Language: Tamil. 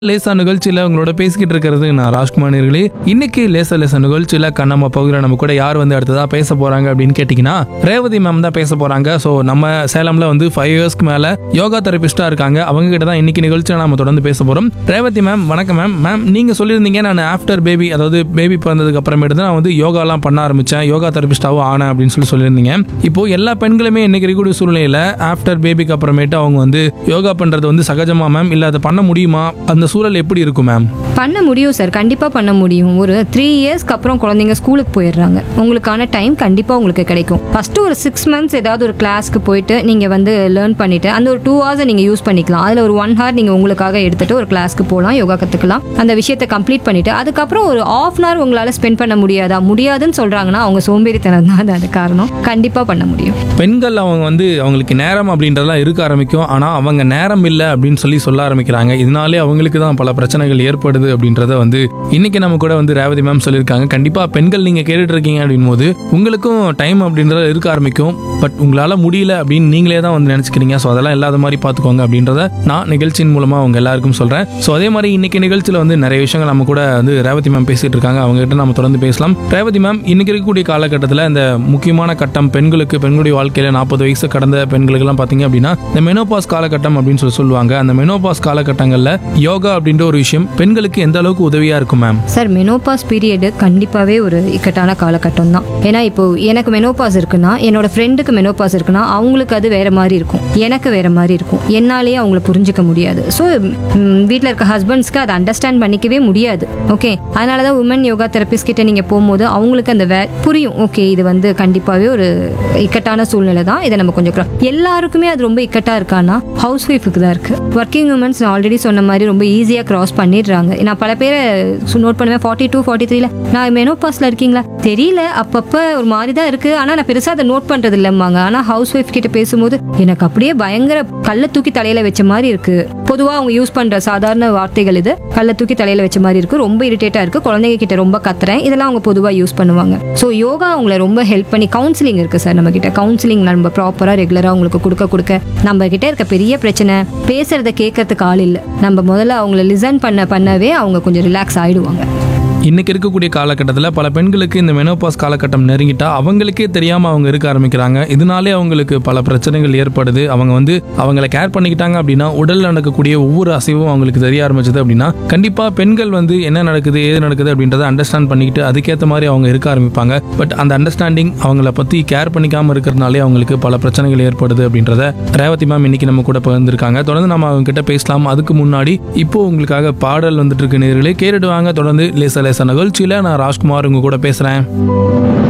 லேசா நிகழ்ச்சியில் உங்களோட பேசிக்கிட்டு இருக்கிறது நான் ராஜ்குமார் நேர்களே இன்னைக்கு லேசா லேசா நிகழ்ச்சியில் கண்ணம்மா பகுதியில் நம்ம கூட யார் வந்து அடுத்ததா பேச போறாங்க அப்படின்னு கேட்டிங்கன்னா ரேவதி மேம் தான் பேச போறாங்க ஸோ நம்ம சேலம்ல வந்து ஃபைவ் இயர்ஸ்க்கு மேல யோகா தெரபிஸ்டா இருக்காங்க அவங்க கிட்ட தான் இன்னைக்கு நிகழ்ச்சியில் நம்ம தொடர்ந்து பேச போறோம் ரேவதி மேம் வணக்கம் மேம் மேம் நீங்க சொல்லியிருந்தீங்க நான் ஆஃப்டர் பேபி அதாவது பேபி பிறந்ததுக்கு அப்புறமேட்டு தான் நான் வந்து யோகாலாம் பண்ண ஆரம்பிச்சேன் யோகா தெரபிஸ்டாவும் ஆனேன் அப்படின்னு சொல்லி சொல்லியிருந்தீங்க இப்போ எல்லா பெண்களுமே இன்னைக்கு இருக்கக்கூடிய சூழ்நிலையில ஆஃப்டர் பேபிக்கு அப்புறமேட்டு அவங்க வந்து யோகா பண்றது வந்து சகஜமா மேம் இல்ல அதை பண்ண முடியுமா அந்த சூழல் எப்படி இருக்கும் மேம் பண்ண முடியும் சார் கண்டிப்பாக பண்ண முடியும் ஒரு த்ரீ இயர்ஸ்க்கு அப்புறம் குழந்தைங்க ஸ்கூலுக்கு போயிடுறாங்க உங்களுக்கான டைம் கண்டிப்பாக உங்களுக்கு கிடைக்கும் ஃபஸ்ட்டு ஒரு சிக்ஸ் மந்த்ஸ் ஏதாவது ஒரு கிளாஸ்க்கு போயிட்டு நீங்கள் வந்து லேர்ன் பண்ணிட்டு அந்த ஒரு டூ ஹவர்ஸை நீங்கள் யூஸ் பண்ணிக்கலாம் அதில் ஒரு ஒன் ஹவர் நீங்கள் உங்களுக்காக எடுத்துட்டு ஒரு கிளாஸ்க்கு போகலாம் யோகா கற்றுக்கலாம் அந்த விஷயத்தை கம்ப்ளீட் பண்ணிட்டு அதுக்கப்புறம் ஒரு ஆஃப் அன் ஹவர் உங்களால் ஸ்பெண்ட் பண்ண முடியாதா முடியாதுன்னு சொல்கிறாங்கன்னா அவங்க சோம்பேறித்தனம் தான் அது அது காரணம் கண்டிப்பாக பண்ண முடியும் பெண்கள் அவங்க வந்து அவங்களுக்கு நேரம் அப்படின்றதெல்லாம் இருக்க ஆரம்பிக்கும் ஆனால் அவங்க நேரம் இல்லை அப்படின்னு சொல்லி சொல்ல ஆரம்பிக்கிறாங்க இதனாலே அவங்களுக்கு தான் பல பிரச்சனைகள் ஏற்படுது அப்படின்றத வந்து இன்னைக்கு நம்ம கூட வந்து ரேவதி மேம் சொல்லியிருக்காங்க கண்டிப்பாக பெண்கள் நீங்கள் கேட்டுட்டு இருக்கீங்க அப்படின் போது உங்களுக்கும் டைம் அப்படின்றது இருக்க ஆரம்பிக்கும் பட் உங்களால் முடியல அப்படின்னு நீங்களே தான் வந்து நினச்சிக்கிறீங்க ஸோ அதெல்லாம் இல்லாத மாதிரி பார்த்துக்கோங்க அப்படின்றத நான் நிகழ்ச்சியின் மூலமாக அவங்க எல்லாருக்கும் சொல்கிறேன் ஸோ அதே மாதிரி இன்னைக்கு நிகழ்ச்சியில் வந்து நிறைய விஷயங்கள் நம்ம கூட வந்து ரேவதி மேம் பேசிட்டு இருக்காங்க அவங்க கிட்ட நம்ம தொடர்ந்து பேசலாம் ரேவதி மேம் இன்னைக்கு இருக்கக்கூடிய காலகட்டத்தில் இந்த முக்கியமான கட்டம் பெண்களுக்கு பெண்களுடைய வாழ்க்கையில நாற்பது வயசு கடந்த பெண்களுக்கெல்லாம் பார்த்தீங்க அப்படின்னா இந்த மெனோபாஸ் காலகட்டம் அப்படின்னு சொல்லி சொல்லுவாங்க அந்த மெனோபாஸ் காலகட்டங்களில் யோகா அப்படின்ற ஒரு விஷயம் பெண்களுக்கு எந்த அளவுக்கு உதவியா இருக்கும் மேம் சார் மெனோபாஸ் பீரியடு கண்டிப்பாகவே ஒரு இக்கட்டான காலகட்டம் தான் ஏன்னா இப்போ எனக்கு மெனோபாஸ் இருக்குன்னா என்னோட ஃப்ரெண்டுக்கு மெனோபாஸ் இருக்குன்னா அவங்களுக்கு அது வேற மாதிரி இருக்கும் எனக்கு வேற மாதிரி இருக்கும் என்னாலேயே அவங்கள புரிஞ்சுக்க முடியாது ஸோ வீட்டில் இருக்க ஹஸ்பண்ட்ஸ்க்கு அதை அண்டர்ஸ்டாண்ட் பண்ணிக்கவே முடியாது ஓகே அதனால தான் உமன் யோகா தெரபிஸ்ட் கிட்ட நீங்கள் போகும்போது அவங்களுக்கு அந்த வே புரியும் ஓகே இது வந்து கண்டிப்பாகவே ஒரு இக்கட்டான சூழ்நிலை தான் இதை நம்ம கொஞ்சம் cro- எல்லாருக்குமே அது ரொம்ப இக்கட்டா இருக்கான்னா ஹவுஸ் ஒய்ஃபுக்கு தான் இருக்கு ஒர்க்கிங் உமன்ஸ் நான் ஆல்ரெடி சொன்ன மாதிரி ரொம்ப ஈஸியாக கிராஸ் பண்ணிடுறாங்க நான் பல பேரை நோட் பண்ணுவேன் ஃபார்ட்டி டூ ஃபார்ட்டி த்ரீல நான் மெனோபாஸில் இருக்கீங்களா தெரியல அப்பப்போ ஒரு மாதிரி தான் இருக்கு ஆனால் நான் பெருசாக அதை நோட் பண்ணுறது இல்லைம்மாங்க ஆனால் ஹவுஸ் ஒய்ஃப் கிட்ட பேசும்போது எனக்கு அப்படியே பயங்கர கல்லை தூக்கி தலையில வச்ச மாதிரி இருக்கு பொதுவாக அவங்க யூஸ் பண்ற சாதாரண வார்த்தைகள் இது கல்லை தூக்கி தலையில வச்ச மாதிரி இருக்கு ரொம்ப இரிட்டேட்டா இருக்கு குழந்தைங்க கிட்ட ரொம்ப கத்துறேன் இதெல்லாம் அவங்க பொதுவாக யூஸ் பண்ணுவாங்க ஸோ யோகா அவங்கள ரொம்ப ஹெல்ப் பண்ணி கவுன்சிலிங் இருக்கு சார் நம்ம கிட்ட கவுன்சிலிங் நம்ம ப்ராப்பராக ரெகுலராக அவங்களுக்கு கொடுக்க கொடுக்க நம்ம கிட்ட இருக்க பெரிய பிரச்சனை பேசுறத கேட்கறதுக்கு ஆள் இல்லை நம்ம முதல்ல அவங்கள லிசன் பண்ண பண்ணவே அவங்க கொஞ்சம் ரிலாக்ஸ் ஆயிடுவாங்க இன்னைக்கு இருக்கக்கூடிய காலகட்டத்தில் பல பெண்களுக்கு இந்த மெனோபாஸ் காலகட்டம் நெருங்கிட்டா அவங்களுக்கே தெரியாம அவங்க இருக்க ஆரம்பிக்கிறாங்க இதனாலே அவங்களுக்கு பல பிரச்சனைகள் ஏற்படுது அவங்க வந்து அவங்கள கேர் பண்ணிக்கிட்டாங்க அப்படின்னா உடல்ல நடக்கக்கூடிய ஒவ்வொரு அசைவும் அவங்களுக்கு தெரிய ஆரம்பிச்சது அப்படின்னா கண்டிப்பா பெண்கள் வந்து என்ன நடக்குது ஏது நடக்குது அப்படின்றத அண்டர்ஸ்டாண்ட் பண்ணிக்கிட்டு அதுக்கேற்ற மாதிரி அவங்க இருக்க ஆரம்பிப்பாங்க பட் அந்த அண்டர்ஸ்டாண்டிங் அவங்கள பத்தி கேர் பண்ணிக்காம இருக்கிறதுனாலே அவங்களுக்கு பல பிரச்சனைகள் ஏற்படுது அப்படின்றத ரேவதி மேம் இன்னைக்கு நம்ம கூட பகிர்ந்திருக்காங்க தொடர்ந்து நம்ம அவங்க கிட்ட பேசலாம் அதுக்கு முன்னாடி இப்போ உங்களுக்காக பாடல் வந்துட்டு இருக்கு நேர்களே கேட்டுடுவாங்க தொடர்ந்து லேச லேச நிகழ்ச்சியில நான் ராஜ்குமார் உங்க கூட பேசுறேன்